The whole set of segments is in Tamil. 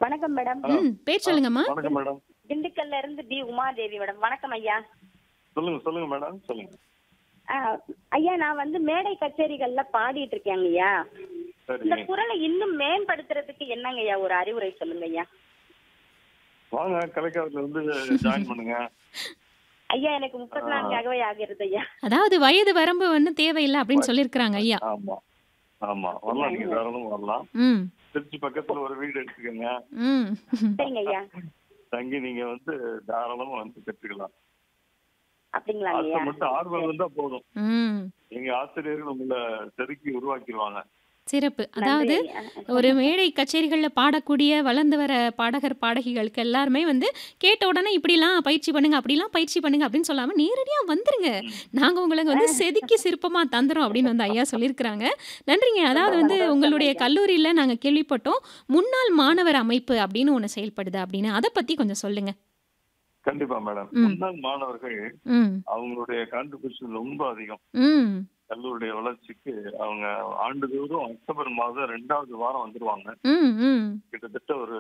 வணக்கம் மேடம் ஹலோ. ம் பேர் சொல்லுங்கம்மா வணக்கம் மேடம் திண்டுக்கல்ல இருந்து டி உமாதேவி மேடம் வணக்கம் ஐயா சொல்லுங்க சொல்லுங்க மேடம் சொல்லுங்க ஆ, ஐயா நான் வந்து மேடை கச்சேரிகள்ல பாடிட்டு இருக்கேங்க ஐயா இந்த சரி குரலை இன்னும் மேம்படுத்துறதுக்கு என்னங்க ஐயா ஒரு அறிவுரை சொல்லுங்க ஐயா வாங்க கலைக்காரத்துல இருந்து ஜாயின் பண்ணுங்க ஐயா எனக்கு முப்பத்தி நான்கு அகவை ஆகிறது ஐயா அதாவது வயது வரம்பு வந்து தேவையில்லை அப்படின்னு சொல்லியிருக்கிறாங்க ஐயா ஆமா ஆமா வரலாம் நீங்க தாராளமா வரலாம் ம் திருச்சி பக்கத்துல ஒரு வீடு எடுத்துக்கோங்க ம் சரிங்க ஐயா தங்கி நீங்க வந்து தாராளமா வந்து கற்றுக்கலாம் அப்படிங்களாங்க ஆசை ஐயா மட்டும் ஆர்வம் இருந்தா போதும் ம் எங்க ஆசிரியர்கள் உங்களை செதுக்கி உருவாக்கிடுவாங்க சிறப்பு அதாவது நன்றி ஐயா. ஒரு மேடை கச்சேரிகளில் பாடக்கூடிய வளர்ந்து வர பாடகர் பாடகிகளுக்கு எல்லாருமே வந்து கேட்ட உடனே இப்படிலாம் பயிற்சி பண்ணுங்க அப்படிலாம் பயிற்சி பண்ணுங்க அப்படின்னு சொல்லாம நேரடியா வந்துருங்க நாங்க உங்களுக்கு வந்து செதுக்கி சிற்பமா தந்துரும் அப்படின்னு வந்து ஐயா சொல்லியிருக்கிறாங்க நன்றிங்க அதாவது வந்து உங்களுடைய கல்லூரியில நாங்க கேள்விப்பட்டோம் முன்னாள் மாணவர் அமைப்பு அப்படின்னு ஒண்ணு செயல்படுது அப்படின்னு அதை பத்தி கொஞ்சம் சொல்லுங்க கண்டிப்பா மேடம் ம். முன்னாள் மாணவர்கள் ம் அவங்களுடைய கான்ட்ரிபியூஷன் ரொம்ப அதிகம் ம் கல்லூரிய வளர்ச்சிக்கு அவங்க ஆண்டுதோறும் அக்டோபர் மாதம் ரெண்டாவது வாரம் வந்துருவாங்க ம் ம் கிட்டத்தட்ட ஒரு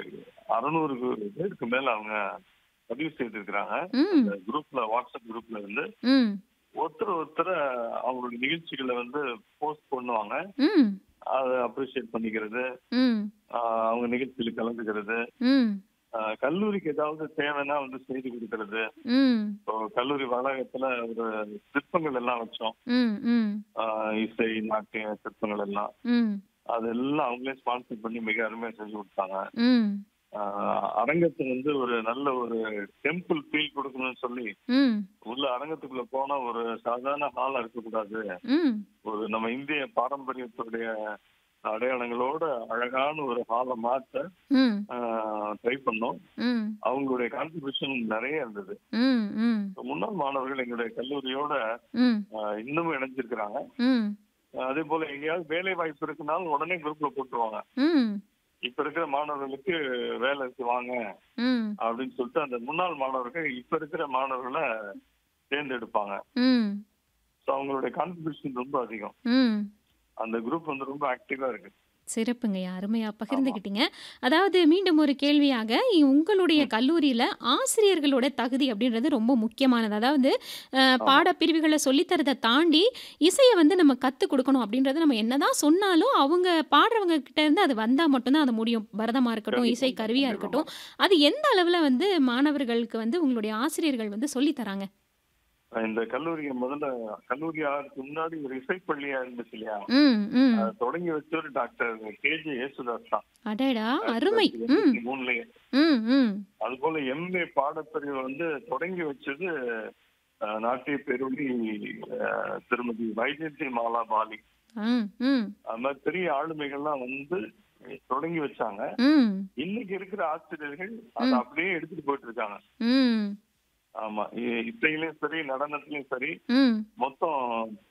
அறுநூறு பேருக்கு மேல அவங்க பதிவு செய்திருக்கிறாங்க ம் இந்த குரூப்ல வாட்ஸ்அப் குரூப்ல வந்து ம் ஒருத்தர் ஒருத்தர் அவங்களுடைய நிகழ்ச்சிகளை வந்து போஸ்ட் பண்ணுவாங்க ம் அதை அப்ரிஷியேட் பண்ணிக்கிறது ம் ஆஹ் அவங்க நிகழ்ச்சியில் கலந்துக்கிறது ம் ஆஹ் கல்லூரிக்கு ஏதாவது தேவைன்னா வந்து செய்து கொடுக்கறது ம் இப்போ கல்லூரி வளாகத்துல ஒரு சிற்பங்கள் எல்லாம் வச்சோம் ம் ம் ஆஹ் இசை நாட்டிய சிற்பங்கள் எல்லாம் ம் அதெல்லாம் அவங்களே ஸ்பான்சர் பண்ணி மிக அருமையா செஞ்சு கொடுத்தாங்க ம் ஆஹ் அரங்கத்தை வந்து ஒரு நல்ல ஒரு டெம்பிள் ஃபீல் கொடுக்கணும்னு சொல்லி ம் உள்ள அரங்கத்துக்குள்ள போனா ஒரு சாதாரண ஹாலா இருக்கக்கூடாது ம் ஒரு நம்ம இந்திய பாரம்பரியத்துடைய அடையாளங்களோட அழகான ஒரு ஹாலை மாற்ற ம் ட்ரை பண்ணோம் ம் அவங்களுடைய கான்ட்ரிபியூஷன் நிறைய இருந்தது ம் ம் இப்ப முன்னாள் மாணவர்கள் எங்களுடைய கல்லூரியோட ம் ஆஹ் இன்னமும் இணைஞ்சிருக்கிறாங்க ம் ஆஹ் அதே போல எங்கேயாவது வேலை வாய்ப்பு இருக்குனாலும் உடனே குரூப்ல போட்டுருவாங்க ம் இப்ப இருக்கிற மாணவர்களுக்கு வேலை இருக்கு வாங்க ம் அப்படின்னு சொல்லிட்டு அந்த முன்னாள் மாணவர்கள் இப்ப இருக்கிற மாணவர்களை தேர்ந்தெடுப்பாங்க ம் ஸோ அவங்களுடைய கான்ட்ரிபியூஷன் ரொம்ப அதிகம் ம் அந்த குரூப் வந்து ரொம்ப ஆக்டிவா இருக்கு சிறப்புங்கய்யா அருமையா பகிர்ந்துக்கிட்டீங்க அதாவது மீண்டும் ஒரு கேள்வியாக இ- உங்களுடைய கல்லூரியில் ஆசிரியர்களோட தகுதி அப்படின்றது ரொம்ப முக்கியமானது அதாவது அஹ், பாடப்பிரிவுகளை சொல்லித்தரதை தாண்டி இசையை வந்து நம்ம கற்றுக் கொடுக்கணும் அப்படின்றது நம்ம என்னதான் சொன்னாலும் அவங்க பாடுறவங்க கிட்ட இருந்து அது வந்தால் மட்டும்தான் அது முடியும் பரதமாக இருக்கட்டும் இசை கருவியாக இருக்கட்டும் அது எந்த அளவில் வந்து மாணவர்களுக்கு வந்து உங்களுடைய ஆசிரியர்கள் வந்து சொல்லித் தராங்க இந்த கல்லூரியை முதல்ல கல்லூரி ஆகிறதுக்கு முன்னாடி ஒரு இசைப்பள்ளியா இருந்துச்சு இல்லையா ம் ம் அதை தொடங்கி வச்சவர் டாக்டர் கேஜே யேசுதாஸ் தான் அடேடா அருமை ம் மூணுலயே ம் ம் அது போல எம்ஏ பாடப்பிரிவு வந்து தொடங்கி வச்சது அஹ், நாட்டிய பெருமி அஹ், திருமதி வைஜெயந்தி மாலா பாலி ம் ம் அது மாதிரி பெரிய ஆளுமைகள்லாம் வந்து தொடங்கி வச்சாங்க ம் இன்னைக்கு இருக்கிற ஆசிரியர்கள் அதை அப்படியே எடுத்துட்டு போயிட்டு இருக்காங்க ம் ஆமா இ- இசையிலயும் சரி நடனத்திலயும் சரி ம் மொத்தம்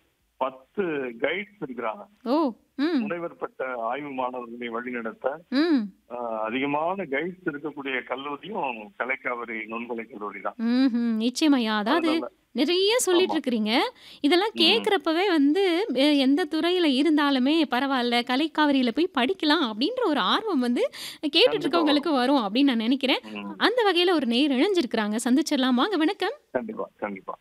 பத்து கைட்ஸ் இருக்கிறாங்க ஓ ம் முனைவர் பட்ட ஆய்வு மாணவர்களை வழிநடத்த ம் ஆஹ், அதிகமான கைட்ஸ் இருக்கக்கூடிய கல்லூரியும் கலைக்காவிரி நுண்கலை கல்லூரி தான் ம்ஹும். நிச்சயமாய்யா அதாவது அதனால- நிறைய சொல்லிட்டு இருக்கிறீங்க இதெல்லாம் கேட்குறப்பவே வந்து அஹ், எந்த துறையில இருந்தாலுமே பரவாயில்ல கலைக்காவிரியில போய் படிக்கலாம் அப்படின்ற ஒரு ஆர்வம் வந்து கேட்டுட்டு இருக்கவங்களுக்கு வரும் அப்படின்னு நான் நினைக்கிறேன் ம், அந்த வகையில ஒரு நேர் இணைஞ்சிருக்கிறாங்க சந்திச்சிடலாம் வாங்க வணக்கம் கண்டிப்பா கண்டிப்பா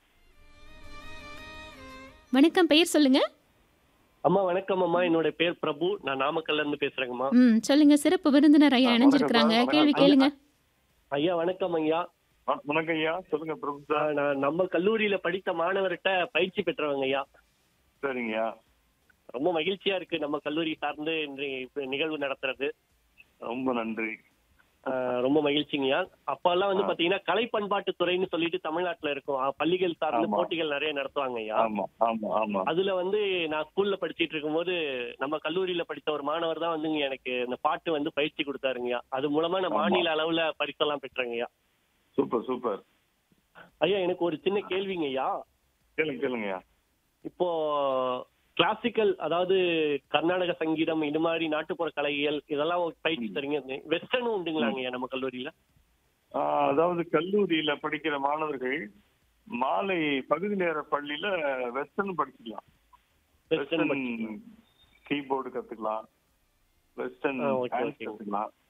வணக்கம் பெயர் சொல்லுங்க அம்மா வணக்கம் அம்மா என்னோட பேர் பிரபு நான் நாமக்கல்ல இருந்து பேசுறேங்கம்மா ம் சொல்லுங்க சிறப்பு விருந்தினர் ஐயா ஆ, இணைஞ்சிருக்கிறாங்க வணக்கம், கேள்வி வணக்கம். கேளுங்க ஐயா வணக்கம் ஐயா வ- வணக்கம் ஐயா சொல்லுங்க பிரபு ஆ, சார் நான் நம்ம கல்லூரியில படித்த மாணவர்கிட்ட பயிற்சி பெற்றவங்க ஐயா சரிங்கய்யா ரொம்ப மகிழ்ச்சியா இருக்கு நம்ம கல்லூரி சார்ந்து இன்றைய இப்ப நிகழ்வு நடத்துறது ரொம்ப நன்றி ஆ, ரொம்ப மகிழ்ச்சிங்கய்யா அப்பெல்லாம் வந்து ஆ. பாத்தீங்கன்னா கலை பண்பாட்டு துறைன்னு சொல்லிட்டு தமிழ்நாட்டுல இருக்கும் ஆ, பள்ளிகள் சார்ந்து ஆமா. போட்டிகள் நிறைய நடத்துவாங்க ஐயா ஆமா ஆமா ஆமா அதுல வந்து நான் ஸ்கூல்ல படிச்சிட்டு இருக்கும்போது நம்ம கல்லூரியில படித்த ஒரு மாணவர் தான் வந்துங்க எனக்கு இந்த பாட்டு வந்து பயிற்சி கொடுத்தாருங்கய்யா அது மூலமா நான் ஆமா. மாநில அளவுல பரிசெல்லாம் பெற்றேங்கய்யா சூப்பர் சூப்பர் ஐயா எனக்கு ஒரு சின்ன கேள்விங்க ஐயா கேளுங்க கேளுங்கய்யா இப்போ கிளாசிக்கல் அதாவது கர்நாடக சங்கீதம் இது மாதிரி நாட்டுப்புற கலைகள் இதெல்லாம் பயிற்சி தரீங்க வெஸ்டர்னும் உண்டுங்களாங்க ஐயா நம்ம கல்லூரியில ஆஹ், அதாவது கல்லூரியில படிக்கிற மாணவர்கள் மாலை பகுதி நேர பள்ளியில வெஸ்டர்ன் படிச்சுக்கலாம் வெஸ்டர்ன் வெஸ்டர்ன் கீபோர்டு கத்துக்கலாம் வெஸ்டர்ன் ஆ, okay, டான்ஸ் okay. கத்துக்கலாம்